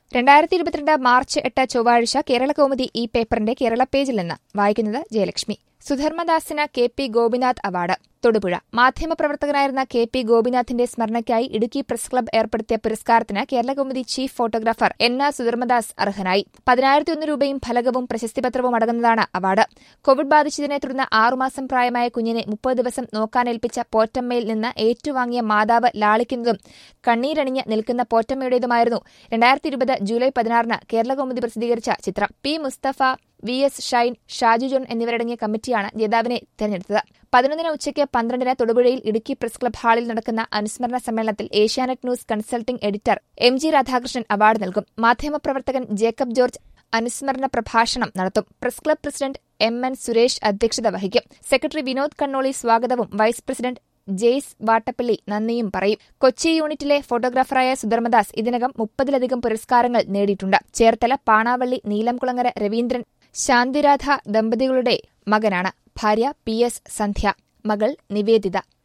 രണ്ടായിരത്തി ഇരുപത്തിരണ്ട് മാർച്ച് എട്ട് ചൊവ്വാഴ്ച കേരള കൗമുദി ഈ പേപ്പറിന്റെ കേരള പേജിൽ നിന്ന് വായിക്കുന്നത് ജയലക്ഷ്മി സുധർമ്മദാസിന് K P Gopinath award Thodupuzha മാധ്യമപ്രവർത്തകനായിരുന്ന കെ പി ഗോപിനാഥിന്റെ സ്മരണയ്ക്കായി ഇടുക്കി പ്രസ് ക്ലബ് ഏർപ്പെടുത്തിയ പുരസ്കാരത്തിന് Kerala Kaumudi chief photographer N R Sudharmadas അർഹനായി പതിനായിരത്തി ഒന്ന് രൂപയും ഫലകവും പ്രശസ്തിപത്രവും അടങ്ങുന്നതാണ് അവാർഡ് കോവിഡ് ബാധിച്ചതിനെ തുടർന്ന് ആറുമാസം പ്രായമായ കുഞ്ഞിനെ മുപ്പത് ദിവസം നോക്കാനേൽപ്പിച്ച പോറ്റമ്മയിൽ നിന്ന് ഏറ്റുവാങ്ങിയ മാതാവ് ലാളിക്കുന്നതും കണ്ണീരണിഞ്ഞ് നിൽക്കുന്ന പോറ്റമ്മയുടേതുമായിരുന്നു രണ്ടായിരത്തി ഇരുപത് ജൂലൈ പതിനാറിന് കേരള കൗമുദി പ്രസിദ്ധീകരിച്ച ചിത്രം P Mustafa V S Shine Shaju John എന്നിവരടങ്ങിയ കമ്മിറ്റിയാണ് ജേതാവിനെ തെരഞ്ഞെടുത്തത് പതിനൊന്നിന് ഉച്ചയ്ക്ക് പന്ത്രണ്ടിന് തൊടുപുഴയിൽ ഇടുക്കി പ്രസ് ക്ലബ് ഹാളിൽ നടക്കുന്ന അനുസ്മരണ സമ്മേളനത്തിൽ Asianet news consulting editor M G Radhakrishnan award നൽകും മാധ്യമപ്രവർത്തകൻ ജേക്കബ് ജോർജ് അനുസ്മരണ പ്രഭാഷണം നടത്തും press club president M N Suresh അധ്യക്ഷത വഹിക്കും സെക്രട്ടറി വിനോദ് കണ്ണോളി സ്വാഗതവും വൈസ് പ്രസിഡന്റ് ജെയ്സ് വാട്ടപ്പള്ളി നന്ദിയും പറയും കൊച്ചി യൂണിറ്റിലെ ഫോട്ടോഗ്രാഫറായ സുധർമ്മദാസ് ഇതിനകം മുപ്പതിലധികം പുരസ്കാരങ്ങൾ നേടിയിട്ടുണ്ട് ചേർത്തല പാണാവള്ളി നീലംകുളങ്ങര രവീന്ദ്രൻ ശാന്തിരാധ ദമ്പതികളുടെ മകനാണ് ഭാര്യ പി എസ് സന്ധ്യ മകൾ നിവേദിത